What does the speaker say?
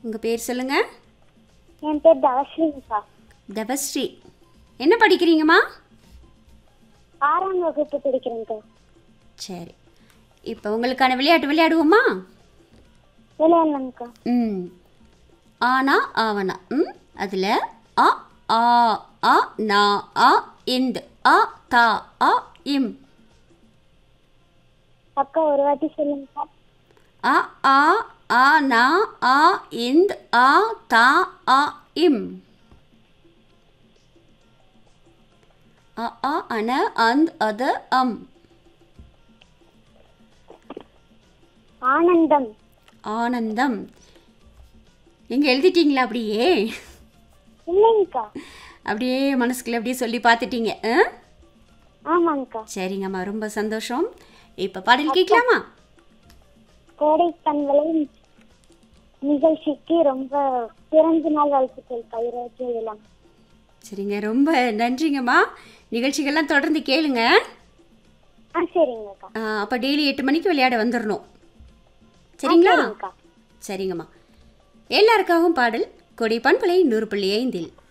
உங்கள் பேர் சொல்லுங்கள் என் பேர் தவஸ்ரீங்கக்கா தபஸ்ரீ என்ன படிக்கிறீங்கம்மா ஆறாம் வகுப்பு படிக்கிறேங்க்கா சரி இப்போ உங்களுக்கான விளையாட்டு விளையாடுவோமா விளையாடலாம்க்கா ம் ஆனா ஆவனா ம் அதில் அ ஆ அ நா அ இந்து அ தா அ இம் அக்கா ஒரு வாட்டி சொல்லுங்கக்கா அ ஆ ஆ நா ஆ இந்த் ஆ தா அ இம் அ ஆ அன அந்த் அது அம் ஆனந்தம் ஆனந்தம் நீங்கள் எழுதிட்டீங்களா அப்படியே இல்லைங்கக்கா அப்படியே மனசுக்குள்ள அப்படியே சொல்லி பார்த்துட்டீங்க ஆ ஆமாங்கக்கா சரிங்கம்மா ரொம்ப சந்தோஷம் இப்போ பாடல் கேட்கலாமா கோடை பண்பலை நிகழ்ச்சிக்கு ரொம்ப பிறந்த நாள் வாழ்த்துக்கள் கைராஜி இளம் சரிங்க ரொம்ப நன்றிங்கம்மா நிகழ்ச்சிகள்லாம் தொடர்ந்து கேளுங்க ஆ சரிங்கக்கா அப்போ டெய்லி எட்டு மணிக்கு விளையாட வந்துடணும் சரிங்களா சரிங்கக்கா சரிங்கம்மா எல்லாருக்காகவும் பாடல் கொடை பண்பலை நூறு புள்ளி ஐந்தில்